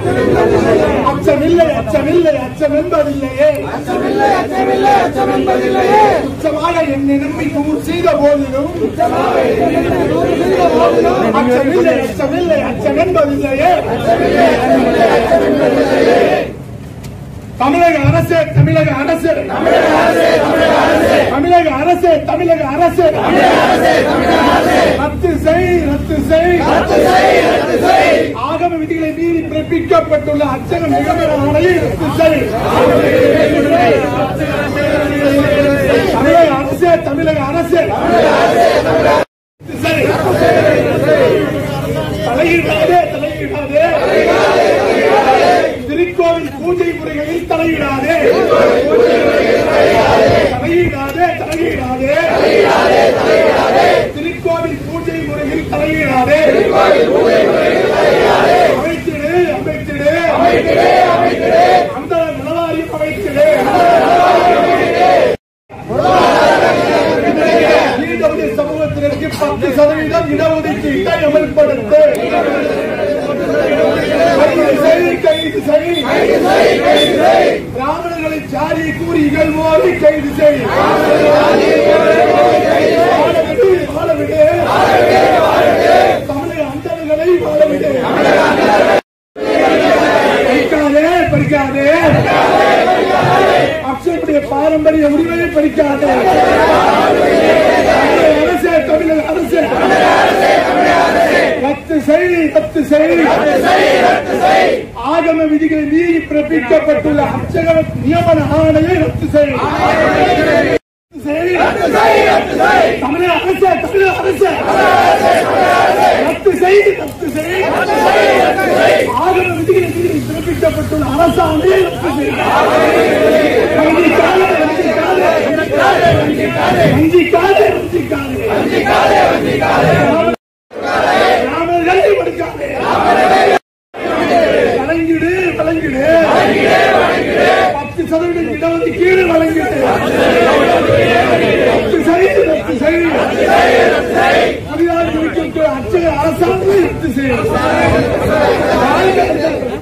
அச்சமில்லை அச்சமில்லை அச்சம் என்பதில்லையே துச்சமாக என்னை நம்பி கூர் செய்த போதிலும் அச்சமில்லை அச்சமில்லை அச்சம் என்பதில்லையே தமிழக அரசு தமிழக அரசு தமிழக அரசு தமிழக அரசு ரத்து செய் ரத்து செய் ஆகம விதிகளை மீறி பிறப்பிக்கப்பட்டுள்ள அச்சக நிகமன ஆணையை ரத்து செய் தமிழக அரசு தமிழக அரசு ரத்து செய். தலையிடாதே தலையிடாதே திருக்கோவில் பூஜை முறைகளில் தலையிடாதே தலையிடாதே தலையிடாதே திருக்கோவில் பூஜை முறையில் தலையிடாதே அமைத்திடு அமைத்திடு அந்த நலவாரியம் அமைத்திடு ஈடுபடிய சமூகத்தினருக்கு பத்து சதவீதம் இடஒதுக்கீட்டை அமல்படுத்து கைது செய் கைது செய் பிராமணர்களை ஜாதி கூறி இகழ்வோரை கைது செய் வாழ விடு, வாழ விடு. தமிழக அந்தணர்களை வாழ விடு. பறிக்காதே பறிக்காதே அக்ஷயனுடைய பாரம்பரிய உரிமையை பறிக்காதே தமிழக அரசு தமிழக அரசு ரத்து செய் ரத்து செய் ஆகம விதிகளை மீறி பிறப்பிக்கப்பட்டுள்ள அர்ச்சக நியமன ஆணையை ரத்து செய் ரத்து செய். தமிழக அரசு தமிழக அரசு ரத்து செய் ரத்து செய் ஆகம விதிகளை மீறி பிறப்பிக்கப்பட்டுள்ள அரசாணையை ரத்து செய் வஞ்சிக்காதே, வஞ்சிக்காதே. வஞ்சிக்காதே, வஞ்சிக்காதே. ராமர்களை மறுக்காதே. வழங்கிடு வழங்கிடு பத்து சதவீதம் இடஒதுக்கீடு வழங்கிடு ரத்து செய் ரத்து செய் புதிதாக குறிப்பிட்ட அச்சக அரசாங்கம் ரத்து செய்